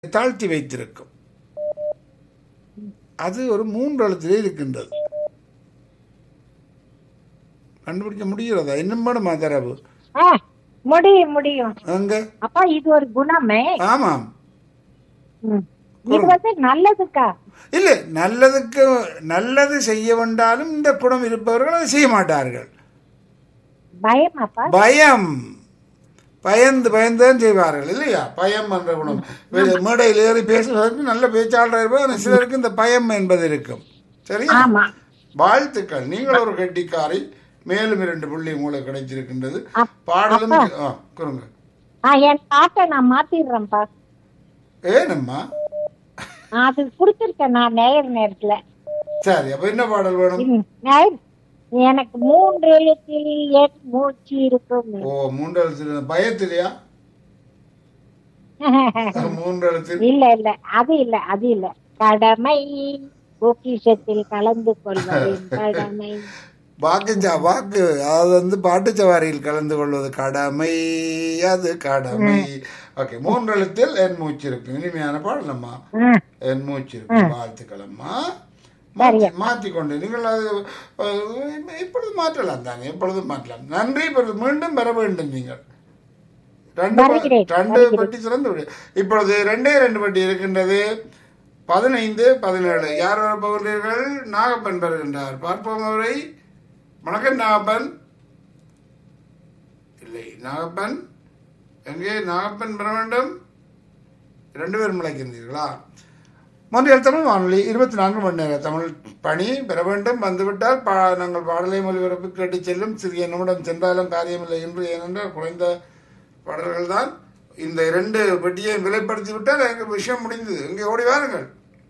தாழ்த்தி வைத்திருக்கும் அது ஒரு மூன்று எழுத்திலே இருக்கின்றது கண்டுபிடிக்க முடிகிறதா இன்னும் வேணுமா தரவு ஆ, முடியும் முடியும் அங்க அப்பா இது ஒரு குணமே ஆமாம் ம். இது வந்து நல்லதுக்கா இல்ல நல்லதுக்கு நல்லது செய்ய வேண்டாலும் இந்த குணம் இருப்பவர்கள் அதை செய்ய மாட்டார்கள் பயமாப்பா பயம் பயந்து பயந்து தான் செய்வார்கள் இல்லையா பயம் என்ற குணம் வே- மேடையில் ஏறி பேசுவதற்கு நல்ல பேச்சாளர் இருப்பார் ஆனால் சிலருக்கு இந்த பயம் என்பது இருக்கும் சரியா ஆமா வாழ்த்துக்கள் நீங்கள் ஒரு கெட்டிக்காரி மேலும் இரண்டு புள்ளி உங்களுக்கு கிடைச்சிருக்கின்றது அப்- பாடலும் ஆ குறுங்க ஆ, என் பாட்டை நான் மாத்திடுறேன்ப்பா ஏனம்மா அது கொடுத்துருக்கேன் நான் நேர் நேரத்துல சரி அப்ப என்ன பாடல் வேணும் ம், நேர் எனக்கு மூன்று எழுத்தில் என் மூச்சு இருக்கும் ஓ மூன்று எழுத்து பயத்திலையா மூன்று எழுத்து இல்ல இல்ல அது இல்ல அது இல்ல கடமை பொக்கிஷத்தில் கலந்து கொள்வதின் கடமை வாக்கு சா- வாக்கு அது வந்து பாட்டு சவாரியில் கலந்து கொள்வது கடமை அது கடமை ஓகே மூன்று எழுத்தில் என் மூச்சு இருக்கும் இனிமையான பாடலம்மா ம், என் மூச்சு இருக்கும் வாழ்த்துக்களம்மா மாற்றி மாற்றி கொண்டு நீங்கள் அது அஹ், இப்பொழுது மாற்றலாம் தானே எப்பொழுதும் மாற்றலாம் நன்றி இப்பொழுது மீண்டும் பெற வேண்டும் நீங்கள் ரெண்டு ப- வருகிறேன், ரெண்டு பெட்டி திறந்து விடு இப்பொழுது ரெண்டே ரெண்டு பெட்டி இருக்கின்றது பதினைந்து பதினேழு யார் வர போகிறீர்கள் நாகப்பன் வருகின்றார் பார்ப்போம் அவரை வணக்கம் நாகப்பன் இல்லை நாகப்பன் எங்கே நாகப்பன் பெற வேண்டும் ரெண்டு பேரும் முளைக்கின்றீர்களா மொழியல் தமிழ் வானொலி இருபத்தி நான்கு மணி நேர தமிழ் பணி பெற வேண்டும் வந்துவிட்டால் பா நாங்கள் பாடலை மொழிபரப்பு கேட்டு செல்லும் சிறிய நிமிடம் சென்றாலும் காரியமில்லை என்று ஏனென்றால் குறைந்த பாடல்கள் தான் இந்த இரண்டு பெட்டியை விலைப்படுத்தி விட்டால் எனக்கு விஷயம் முடிந்தது இங்கே ஓடி வாருங்கள்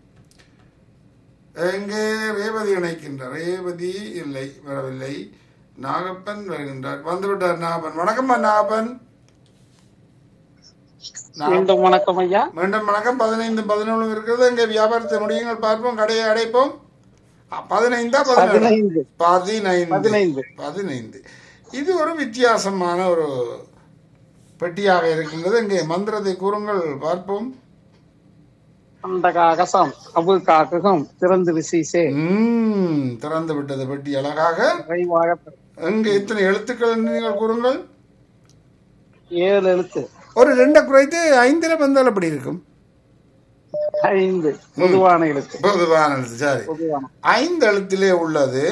எங்கே ரேவதி இணைக்கின்றார் ரேவதி இல்லை வரவில்லை நாகப்பன் வருகின்றார் வந்துவிட்டார் நாகப்பன் வணக்கம்மா நாகப்பன் நாகப்பன். மீண்டும் வணக்கம் ஐயா மீண்டும் வணக்கம் பதினைந்து பதினொன்று இருக்கிறது இங்கே வியாபாரத்தை முடியுங்கள் பார்ப்போம் கடையை அடைப்போம் அ, பதினைந்தா பதினேழு பதினைந்து பதினைந்து பதினைந்து. பதினைந்து இது ஒரு வித்தியாசமான ஒரு பெட்டியாக இருக்கின்றது இங்கே மந்திரத்தை கூறுங்கள் பார்ப்போம் அந்த காகசம் அபு காக்ககம் திறந்து விசீசே ம், திறந்து விட்டது பெட்டி அழகாக விரைவாக பெறு. எங்கே எத்தனை எழுத்துக்கள் என்று நீங்கள் கூறுங்கள் ஏழு எழுத்து ஒரு ரெண்டை குறைத்து ஐந்தில் வந்தால் அப்படி இருக்கும் ஐந்து பொதுவான எழுத்து பொதுவான எழுத்து சரி பொதுவான ஐந்து எழுத்திலே உள்ளது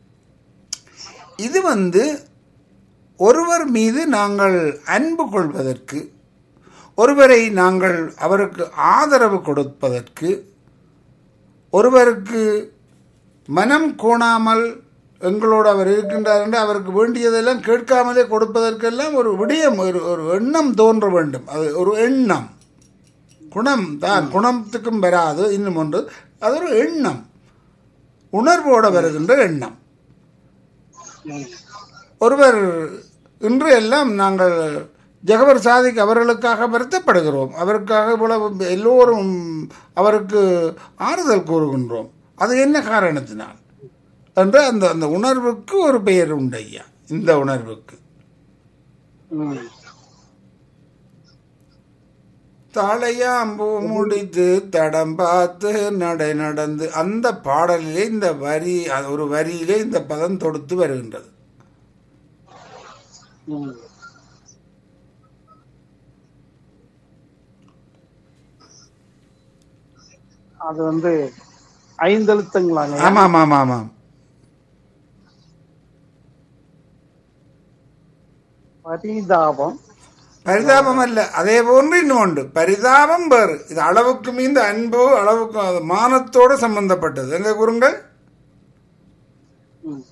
இது வந்து ஒருவர் மீது நாங்கள் அன்பு கொள்வதற்கு ஒருவரை நாங்கள் அவருக்கு ஆதரவு கொடுப்பதற்கு ஒருவருக்கு மனம் கோணாமல் எங்களோடு அவர் இருக்கின்றார் என்று அவருக்கு வேண்டியதெல்லாம் கேட்காமலே கொடுப்பதற்கெல்லாம் ஒரு விடயம் ஒரு ஒரு எண்ணம் தோன்ற வேண்டும் அது ஒரு எண்ணம் குணம் தான் குணத்துக்கும் வராது இன்னும் ஒன்று அது ஒரு எண்ணம் உணர்வோடு வருகின்ற எண்ணம் ம். ஒருவர் இன்று எல்லாம் நாங்கள் ஜெகவர் சாதிக் அவர்களுக்காக வருத்தப்படுகிறோம் அவருக்காக இவ்வளவு எல்லோரும் அவருக்கு ஆறுதல் கூறுகின்றோம் அது என்ன காரணத்தினால் என்று அந்த அந்த உணர்வுக்கு ஒரு பெயர் உண்டு ஐயா இந்த உணர்வுக்கு ம். தலையாம்பூ முடித்து தடம் பார்த்து நடை நடந்து அந்த பாடலிலே இந்த வரி அது ஒரு வரியிலே இந்த பதம் தொடுத்து வருகின்றது ம். அது வந்து ஐந்து எழுத்துங்களாங்க ஆமாம் ஆமாம் ஆமாம் பரிதாபம் பரிதாபம் அல்ல அதே போன்று இன்னும் உண்டு பரிதாபம் வேறு இது அளவுக்கு மீந்த அன்பு அளவுக்கு அது மானத்தோடு சம்பந்தப்பட்டது எங்க கூறுங்கள் ம்.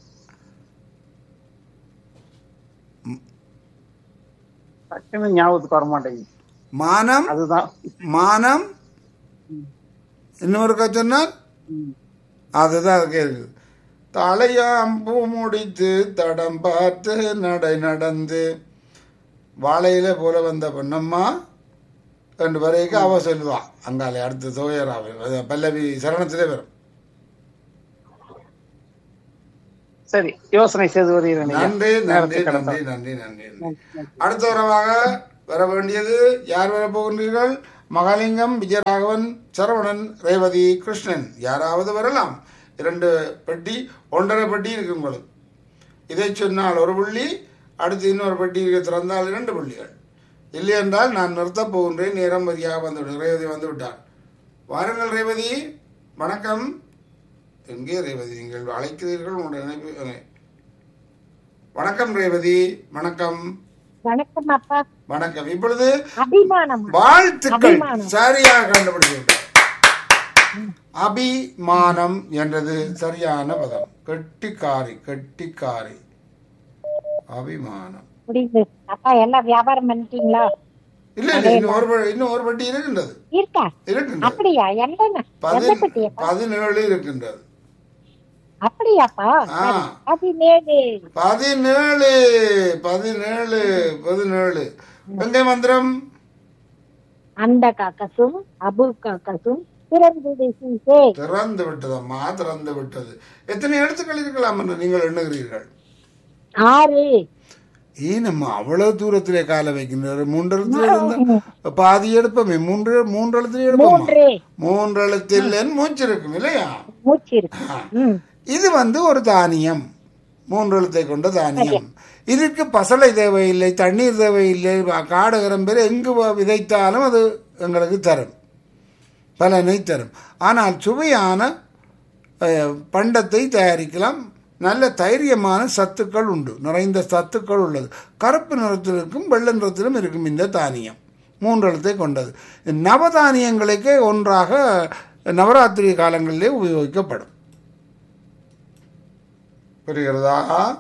டக்குன்னு ஞாபகத்துக்கு வர மாட்டேங்குது மானம் அதுதான் மானம் இன்னொரு சொன்னால் ம். அதுதான் அதுக்கு இருக்குது தலையாம்பூ முடித்து தடம் பார்த்து நடை நடந்து வாழையில போல வந்த பொன்னம்மா ரெண்டு வரைக்கும் அவ சொல்லுவா அங்காலே அடுத்த தோயராவை பல்லவி சரணத்திலே வரும் சரி யோசனை செய்து வருகிறேன் ஐயா. நன்றி நன்றி நேரத்தை நன்றி கடந்தால். நன்றி நன்றி நன்றி அடுத்த உறவாக வர வேண்டியது யார் வர போகின்றீர்கள் மகாலிங்கம் விஜயராகவன் சரவணன் ரேவதி கிருஷ்ணன் யாராவது வரலாம் இரண்டு பெட்டி ஒன்றரை பெட்டி இருக்கு உங்களுக்கு இதை சொன்னால் ஒரு புள்ளி அடுத்து இன்னொரு பெட்டி திறந்தால் இரண்டு புள்ளிகள் இல்லை என்றால் நான் நிறுத்தப் போகின்றேன் நேரம் மதியாக வந்துவிடும் ரேவதி வந்து விட்டார் வாருங்கள் ரேவதி வணக்கம் எங்கே ரேவதி நீங்கள் அழைக்கிறீர்கள் உங்களுடைய இணைப்பு அங்கே. வணக்கம் ரேவதி வணக்கம் வணக்கம் அப்பா வணக்கம் இப்பொழுது அபிமானம் வாழ்த்துக்கள் அபிமானம். சரியாக கண்டுபிடிக்கின்றோம் அபிமானம் என்றது சரியான பதம் கெட்டிக்காரி கெட்டிக்காரி அபிமானம் முடியுது அப்பா எல்லாம் வியாபாரம் பண்ணிட்டீங்களா இல்ல இல்ல இன்னும் ஒரு ப- இன்னும் ஒரு பட்டி இருக்கின்றது இருக்கா இருக்கின்றது அப்படியா என்ன எந்த பதின் பட்டியப்பா பதினேழு இருக்கின்றது அப்படியாப்பா ஆ. பதினேழு பதினேழு பதினேழு பதினேழு எங்கே மந்திரம் அந்த காக்கசும் அபு காக்கசும் பிறந்தது சீசே திறந்து விட்டதம்மா திறந்து விட்டது எத்தனை எழுத்துக்கள் இருக்கலாம் என்று நீங்கள் எண்ணுகிறீர்கள் ஆறு ஏனம்மா அவ்வளவு தூரத்திலே கால வைக்கின்றார் மூன்று எழுத்துல இருந்தா பாதி எடுப்போமே மூன்று மூன்று எழுத்துல எடுப்போமா மூன்று மூன்று எழுத்தில் மூச்சு இருக்கும் இல்லையா மூச்சு இருக்கு ம் இது வந்து ஒரு தானியம் மூன்று எழுத்தை கொண்ட தானியம் இதற்கு பசலை தேவையில்லை தண்ணீர் தேவையில்லை காடகரம் பேர் எங்கு வ- விதைத்தாலும் அது எங்களுக்கு தரும் பலனை தரும் ஆனால் சுவையான அஹ், பண்டத்தை தயாரிக்கலாம் நல்ல தைரியமான சத்துக்கள் உண்டு நிறைந்த சத்துக்கள் உள்ளது கருப்பு நிறத்தில் இருக்கும் வெள்ளை நிறத்திலும் இருக்கும் இந்த தானியம் மூன்று எழுத்தை கொண்டது நவதானியங்களுக்கே ஒன்றாக நவராத்திரி காலங்களிலே உபயோகிக்கப்படும் புரிகிறதா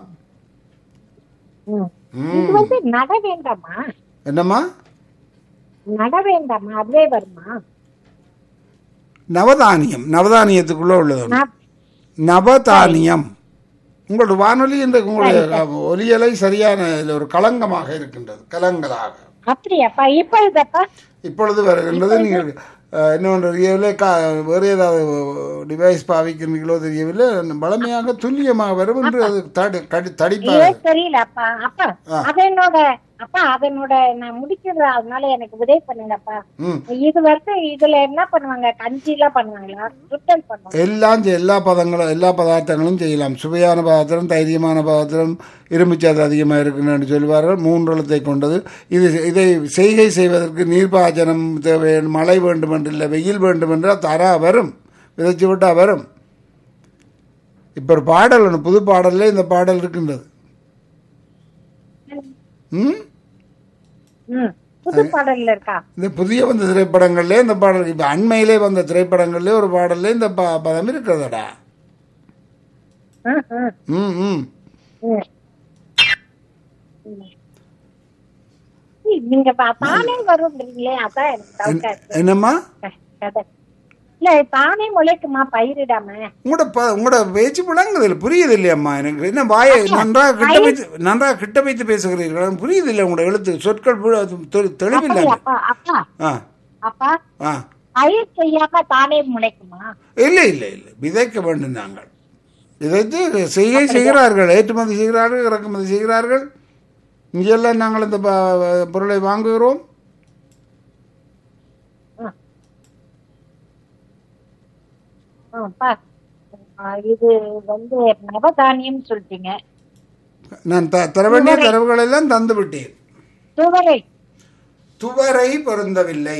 ம். ம். இது வந்து நட வேண்டாமா என்னம்மா நட வேண்டாமா அதுவே வருமா நவதானியம் நவதானியத்துக்குள்ள உள்ளது ஒன்று. நான் நவதானியம் உங்களோட வானொலி என்ற உங்களுடைய ஒலியலை சரியான இதுல ஒரு களங்கமாக இருக்கின்றது கலங்கலாக அப்படியாப்பா இப்பொழுதப்பா இப்பொழுது வருகின்றது நீங்கள் அஹ், இன்னொன்று தெரியவில்லை கா வேறு ஏதாவது டிவைஸ் பாவிக்கிறீர்களோ தெரியவில்லை பழமையாக துல்லியமாக வரும் என்று அது தடி கடி தடிப்பாக ஏன் தெரியல அப்பா அப்பா ஆ. அதனோட அப்பா அதனோட நான் முடிக்கிறது அதனால எனக்கு உதவி பண்ணுங்கப்பா ம் இது வந்து இதுல என்ன பண்ணுவாங்க கஞ்சி எல்லாம் பண்ணுவாங்களா சுத்தல் பண்ணுவாங்க எல்லாம் செய்- எல்லா பதங்களும் எல்லா பதார்த்தங்களும் செய்யலாம் சுவையான பதார்த்தம் தைரியமான பதார்த்தம் இரும்புச்சத்து அதிகமாக இருக்குன்னு சொல்வார்கள் மூன்று எழுத்தை கொண்டது இது இதை செய்கை செய்வதற்கு நீர்ப்பாய்ச்சனம் தேவை மழை வேண்டும் என்று இல்லை வெயில் வேண்டும் என்றால் தரா வரும் விதைச்சு விட்டால் வரும் இப்போ ஒரு பாடல் ஒன்று புது பாடல்ல இந்த பாடல் இருக்கின்றது ம் ம் புது பாடல்ல இருக்கா இந்த புதிய வந்த திரைப்படங்கள்ல இந்த பாடல் இப்போ அண்மையிலே வந்த திரைப்படங்கள்ல ஒரு பாடல்ல இந்த ப பதம் இருக்கிறதடா ம், ம், ம் ம் ம். ம். நீங்க பா- தானே வரும்ன்றீங்களே அதான் எனக்கு டவுட்டா இருக்கு என்னம்மா கதை. இல்ல தானே முளைக்குமா பயிரிடாம உங்களோட ப- உங்களோட பேச்சு புலங்குது இல்லை புரியுது இல்லையம்மா எனக்கு என்ன வாயை நன்றாக கிட்ட வைத்து நன்றாக கிட்ட வைத்து பேசுகிறீர்கள் புரியுது இல்லை உங்களோட எழுத்து சொற்கள் புல- தெ- தெளிவில்லை அப்பா அப்பா ஆ அப்பா ஆ பயிர் செய்யாம தானே முளைக்குமா இல்லை இல்லை இல்லை விதைக்க வேண்டும் நாங்கள் விதைத்து செய்கை செய்கிறார்கள் ஏற்றுமதி செய்கிறார்கள் இறக்குமதி செய்கிறார்கள் இங்கெல்லாம் நாங்கள் இந்த ப- பொருளை வாங்குகிறோம் அப்பா ஆ, இது வந்து நவதானியம் சொல்லிட்டீங்க நான் த தர வேண்டிய தரவுகள் எல்லாம் தந்து விட்டேன் துவரை துவரை பொருந்தவில்லை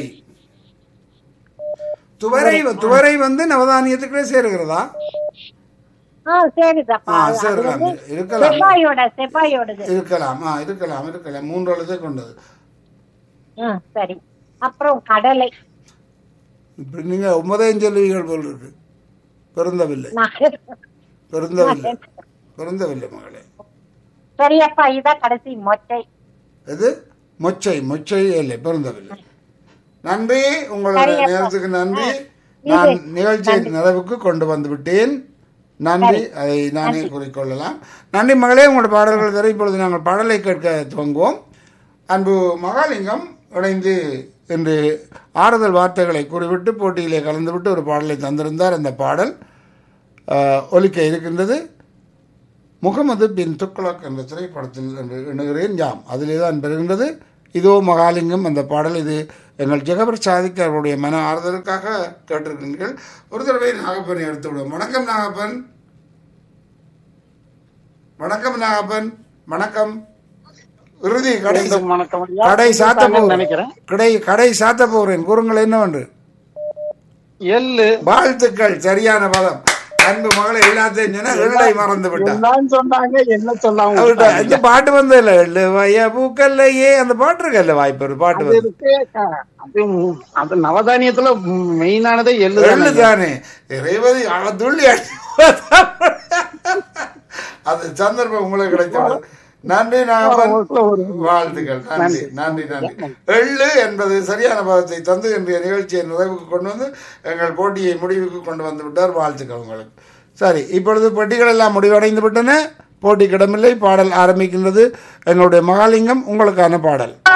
துவரை துவரை வந்து நவதானியத்துக்குள்ளே சேருகிறதா ஆ சரிதாப்பா ஆ அது சேரலாம் வந்து இருக்கலாம் செவ்வாயோட செவ்வாயோடது இருக்கலாம் ஆ இருக்கலாம் இருக்கலாம் மூன்று எழுத்தை கொண்டது ம் சரி அப்புறம் கடலை இப்படி நீங்க ஒன்பதையும் சொல்லுவீர்கள் போல் இருக்கு பொருந்தவில்லை நான் பொருந்தவில்லை பொருந்தவில்லை மகளே சரியப்பா இதான் கடைசி மொச்சை எது மொச்சை மொச்சை இல்லை பொருந்தவில்லை நன்றி உங்களுடைய சரியப்பா. நேரத்துக்கு நன்றி ஆ. நான் இது, நிகழ்ச்சியை நிறைவுக்கு கொண்டு வந்து விட்டேன் நன்றி அதை நானே கூறிக்கொள்ளலாம் நன்றி மகளே உங்களோட பாடல்கள் தர இப்பொழுது நாங்கள் பாடலை கேட்க துவங்குவோம் அன்பு மகாலிங்கம் இணைந்து இன்று ஆறுதல் வார்த்தைகளை கூறிவிட்டு போட்டியிலே கலந்துவிட்டு ஒரு பாடலை தந்திருந்தார் அந்த பாடல் ஆஹ், ஒலிக்க இருக்கின்றது முகமது பின் துக்ளக் என்ற திரைப்படத்தில் என்று எண்ணுகிறேன் யாம் அதிலே தான் பெறுகின்றது இதோ மகாலிங்கம் அந்த பாடல் இது எங்கள் ஜெகபிரசாதிக்கு அவருடைய மன ஆறுதலுக்காக கேட்டிருக்கிறீர்கள் ஒரு தடவை நாகப்பனை எடுத்து விடுவோம் வணக்கம் நாகப்பன் வணக்கம் நாகப்பன் வணக்கம் இறுதி கடை மீண்டும் வணக்கம் ஐயா. கடை சாத்த தாங்கன்னு போகிறேன் நினைக்கிறேன் கடை கடை சாத்த போகிறேன் கூறுங்கள் என்னவென்று எள்ளு வாழ்த்துக்கள் சரியான பதம் அன்பு மகளை எல்லாத்தையும் சொன்னா எள்ளை மறந்து விட்டான் எல்லாம் சொன்னாங்க என்ன சொல்லாம அவர்கிட்ட இந்த பாட்டு வந்தது இல்ல எள்ளு வய பூக்கல்லையே அந்த பாட்டு இருக்கல்ல வாய்ப்பு ஒரு பாட்டு அது வந்து இருக்கு அஹ், அது ம், அது நவதானியத்துல மெயினானதே எள்ளு எள்ளு தானே. தானே ரேவதி அவ துள்ளி அடி அது சந்தர்ப்பம் உங்களுக்கு கிடைத்தது நன்றி நாகப்பன் ஒரு வாழ்த்துக்கள் நன்றி நன்றி நன்றி எள்ளு என்பது சரியான பதத்தை தந்து இன்றைய நிகழ்ச்சியை நிறைவுக்கு கொண்டு வந்து எங்கள் போட்டியை முடிவுக்கு கொண்டு வந்து விட்டார் வாழ்த்துக்கள் உங்களுக்கு சரி இப்பொழுது பெட்டிகள் எல்லாம் முடிவடைந்து விட்டன போட்டிக்கிடமில்லை பாடல் ஆரம்பிக்கின்றது எங்களுடைய மகாலிங்கம் உங்களுக்கான பாடல்